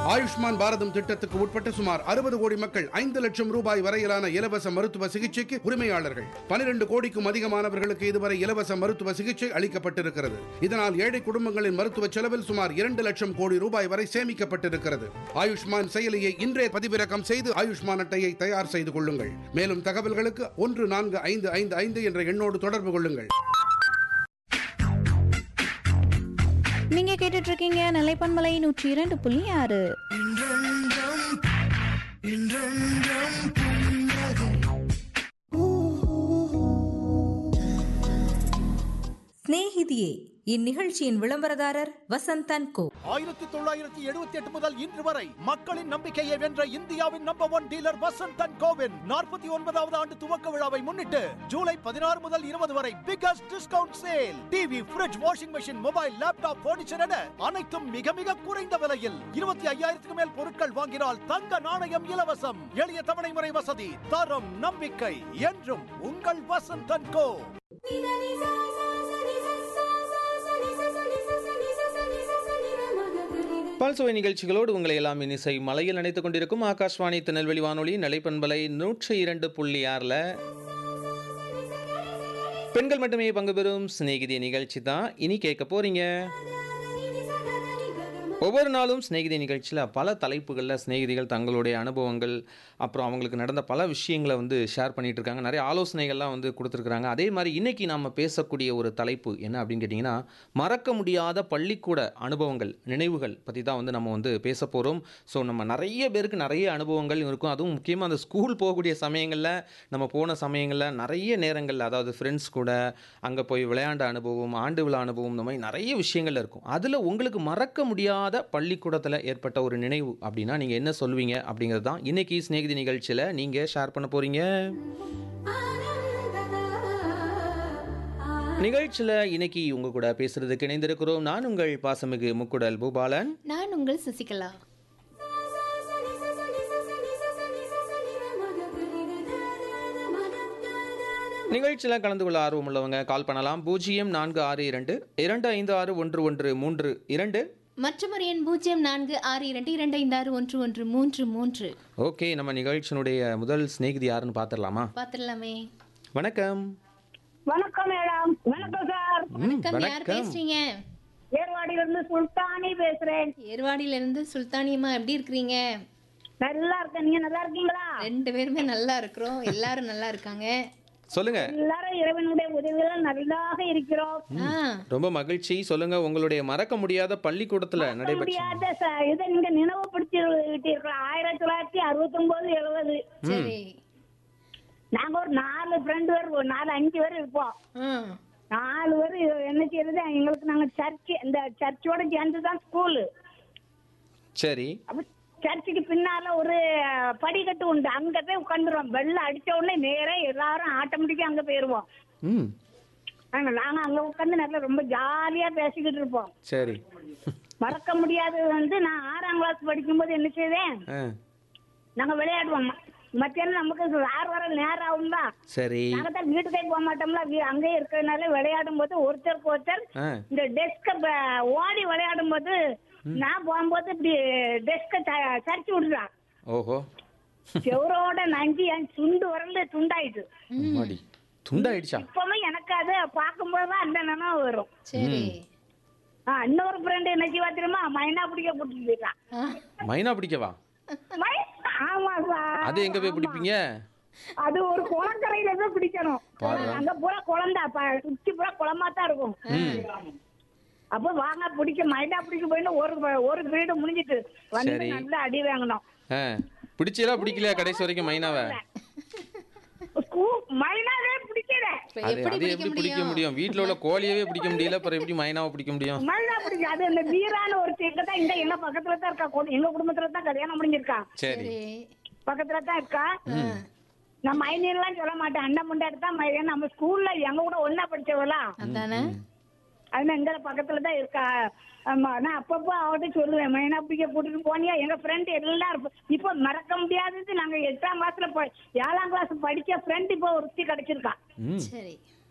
ஆயுஷ்மான் பாரதம் திட்டத்துக்கு உட்பட்ட சுமார் அறுபது கோடி மக்கள் ஐந்து லட்சம் ரூபாய் வரையிலான இலவச மருத்துவ சிகிச்சைக்கு உரிமையாளர்கள் பனிரெண்டு கோடிக்கும் அதிகமானவர்களுக்கு இதுவரை இலவச மருத்துவ சிகிச்சை அளிக்கப்பட்டிருக்கிறது இதனால் ஏழை குடும்பங்களின் மருத்துவ செலவில் சுமார் இரண்டு லட்சம் கோடி ரூபாய் வரை சேமிக்கப்பட்டிருக்கிறது ஆயுஷ்மான் செயலியை இன்றே பதிவிறக்கம் செய்து ஆயுஷ்மான் அட்டையை தயார் செய்து கொள்ளுங்கள் மேலும் தகவல்களுக்கு ஒன்று நான்கு ஐந்து ஐந்து ஐந்து என்ற எண்ணோடு தொடர்பு கொள்ளுங்கள் நீங்க கேட்டுட்டு இருக்கீங்க நிலைப்பன்மலை நூற்றி இரண்டு புள்ளி ஆறு சிநேகிதியே இந்நிகழ்ச்சியின் விளம்பரதாரர் வசந்தன் கோ ஆயிரத்தி தொள்ளாயிரத்தி எழுபத்தி எட்டு முதல் இன்று வரை மக்களின் நம்பிக்கையை வென்ற இந்தியாவின் number one dealer Vasanth and கோவின் நாற்பத்தி ஒன்பதாவது ஆண்டு துவக்க விழாவை முன்னிட்டு ஜூலை பதினாறு முதல் இருபது வரை biggest discount sale TV fridge washing machine mobile laptop furniture என அனைத்தும் மிக மிக குறைந்த விலையில் இருபத்தி ஐயாயிரத்துக்கு மேல் பொருட்கள் வாங்கினால் தங்க நாணயம் இலவசம் எளிய தவணை முறை வசதி தரம் நம்பிக்கை என்றும் உங்கள் வசந்த் அண்ட் கோ பல்சுவை நிகழ்ச்சிகளோடு உங்களை எல்லாம் இனிசை மலையில் நினைத்துக் கொண்டிருக்கும் ஆகாஷ்வாணி திருநெல்வேலி வானொலி நிலைப்பண்பலை நூற்றி இரண்டு புள்ளி ஆறில் பெண்கள் மட்டுமே பங்கு பெறும் சிநேகிதி நிகழ்ச்சி தான் இனி கேட்க போறீங்க ஒவ்வொரு நாளும் சிநேகிதி நிகழ்ச்சியில் பல தலைப்புகளில் சிநேகிதிகள் தங்களுடைய அனுபவங்கள் அப்புறம் அவங்களுக்கு நடந்த பல விஷயங்களை வந்து ஷேர் பண்ணிட்டு இருக்காங்க நிறைய ஆலோசனைகள்லாம் வந்து கொடுத்துருக்குறாங்க அதே மாதிரி இன்னைக்கு நாம் பேசக்கூடிய ஒரு தலைப்பு என்ன அப்படின்னு கேட்டிங்கன்னா மறக்க முடியாத பள்ளிக்கூட அனுபவங்கள் நினைவுகள் பற்றி தான் வந்து நம்ம வந்து பேச போகிறோம் ஸோ நம்ம நிறைய பேருக்கு நிறைய அனுபவங்கள் இருக்கும் அதுவும் முக்கியமாக அந்த ஸ்கூல் போகக்கூடிய சமயங்களில் நம்ம போன சமயங்களில் நிறைய நேரங்களில் அதாவது ஃப்ரெண்ட்ஸ் கூட அங்கே போய் விளையாண்ட அனுபவம் ஆண்டு விழா அனுபவம் இந்த மாதிரி நிறைய விஷயங்கள் இருக்கும் அதில் உங்களுக்கு மறக்க முடியாத பள்ளிக்கூடத்தில் ஏற்பட்ட ஒரு நினைவு அப்படின்னா நீங்கள் என்ன சொல்வீங்க அப்படிங்கிறது தான் இன்னைக்கு சிநேகிதி நிகழ்ச்சியில் நீங்கள் ஷேர் பண்ண போகிறீங்க நிகழ்ச்சியில் இன்னைக்கு உங்கள் கூட பேசுறதுக்கு இணைந்திருக்கிறோம் நான் உங்கள் பாசமிகு முக்குடல் பூபாலன் நான் உங்கள் சசிகலா நிகழ்ச்சியில் கலந்து கொள்ள ஆர்வம் உள்ளவங்க கால் பண்ணலாம் பூஜ்ஜியம் நான்கு ஆறு இரண்டு இரண்டு ஐந்து ஆறு ஒன்று ஒன்று மூன்று இரண்டு மற்றொரு எண் பூஜ்ஜியம் நான்கு ஆறு இரண்டு இரண்டு ஐந்து ஆறு ஒன்று ஒன்று மூன்று மூன்று ஓகே நம்ம நிகழ்ச்சியினுடைய முதல் சிநேகிதி யாருன்னு பார்த்துடலாமா பார்த்துடலாமே வணக்கம் வணக்கம் மேடம் வணக்கம் சார் ம், வணக்கம் யார் வணக்கம் பேசுறீங்க ஏர்வாடியில இருந்து சுல்தானி பேசுறேன் ஏர்வாடியில இருந்து சுல்தானியம்மா எப்படி இருக்கிறீங்க நல்லா இருக்கேன் நீங்க நல்லா இருக்கீங்களா ரெண்டு பேருமே நல்லா இருக்கிறோம் எல்லாரும் நல்லா இருக்காங்க சொல்லுங்க எல்லாரும் இறைவனுடைய உதவியால் நல்லாக இருக்கிறோம் ஆ ரொம்ப மகிழ்ச்சி சொல்லுங்க உங்களுடைய மறக்க முடியாத பள்ளிக்கூடத்துல நடைபெற்ற முடியாத ச- இதை நீங்க நினைவுபடுத்தி விட்டீர்கள் ஆயிரத்தி தொள்ளாயிரத்தி அறுபத்தி ஒன்பது எழுபது சரி நாங்க ஒரு நாலு ஃப்ரெண்டு பேர் ஒரு நாலு அஞ்சு பேர் இருப்போம் ஆ நாலு பேர் என்ன செய்யறது எங்களுக்கு நாங்க சர்ச்சு இந்த சர்ச்சோட சேர்ந்து தான் ஸ்கூலு சரி அப்ப சர்ச்சுக்கு பின்னால ஒரு அஹ், படிக்கட்டு உண்டு அங்க போய் உட்காந்துருவோம் வெள்ளம் அடிச்ச உடனே நேரா எல்லாரும் ஆட்டோமேட்டிக்கா அங்க போயிருவோம் ம் ஆனா நாங்க அங்க உட்காந்து நல்லா ரொம்ப ஜாலியா பேசிக்கிட்டு இருப்போம் சரி மறக்க முடியாதது வந்து நான் ஆறாம் கிளாஸ் படிக்கும்போது என்ன செய்வேன் ஆ நாங்க விளையாடுவோம் ம- மத்தியானம் நமக்கு ஆறு வர நேரம் ஆகும் தான் சரி நாங்க தான் வீட்டுக்கே போக மாட்டோம்ல வீ- அங்கேயே இருக்கிறதுனால விளையாடும் போது ஒருத்தருக்கு ஒருத்தர் ஆ இந்த டெஸ்க ஓடி விளையாடும் போது நான் போகும்போது இப்படி டெஸ்க சரிச்சு விடுறான் ஓஹோ செவரோட நஞ்சி என் சுண்டு வரல துண்டாயிட்டு மாடி துண்டாயிடுச்சா இப்பவும் எனக்கு அது பார்க்கும்போது தான் அந்த நினைவு வரும் சரி ஆ, இன்னொரு ஃப்ரெண்டு என்ன செய்வா தெரியுமா மைனா பிடிக்க போட்டு போயிட்டான் ஆ, மைனா பிடிக்கவா மை- ஆமா சார் அது எங்க போய் பிடிப்பீங்க அது ஒரு குளக்கரையில தான் பிடிக்கணும் அங்க பூரா குளந்தா ப- சுத்தி பூரா குளமா தான் இருக்கும் அப்ப வாங்க பிடிக்க மைனா பிடிக்க போயிட்டு ஒரு ஒரு பீரியட் முடிஞ்சிட்டு வந்து சரி. நல்லா அடி வாங்கணும் ஆ பிடிச்சதா பிடிக்கலையா கடைசி வரைக்கும் மைனாவை ஸ்கூ- மைனாவே பிடிக்கல இப்ப அது எப்படி அது எப்படி பிடிக்க முடியும் வீட்ல உள்ள கோழியவே பிடிக்க முடியல அப்புறம் எப்படி மைனாவை பிடிக்க முடியும் மைனா பிடிக்க அது இந்த வீரான ஒரு இங்க தான் இங்க எங்க பக்கத்துல தான் இருக்கா கு- எங்க குடும்பத்துல தான் கல்யாணம் முடிஞ்சிருக்கா சரி சரி பக்கத்துல தான் இருக்கா நான் மைனிலாம் சொல்ல மாட்டேன் அண்ணன் முண்டாடி தான் மை- ஏன்னா நம்ம ஸ்கூல்ல எங்க கூட ஒன்னா படிச்சவளா அதானே அது எங்க பக்கத்துல தான் இருக்கா ஆமா நான் அப்பப்போ அவட்ட சொல்லுவேன் மைனா பிடிக்க கூட்டிட்டு போனியா எங்க ஃப்ரெண்ட் எல்லாரும் இப்போ மறக்க முடியாதது நாங்க எட்டாம் கிளாஸ்ல ப- ஏழாம் கிளாஸ் படிச்ச ஃப்ரெண்ட் இப்போ ஒருத்தி கிடைச்சிருக்கா ம் சரி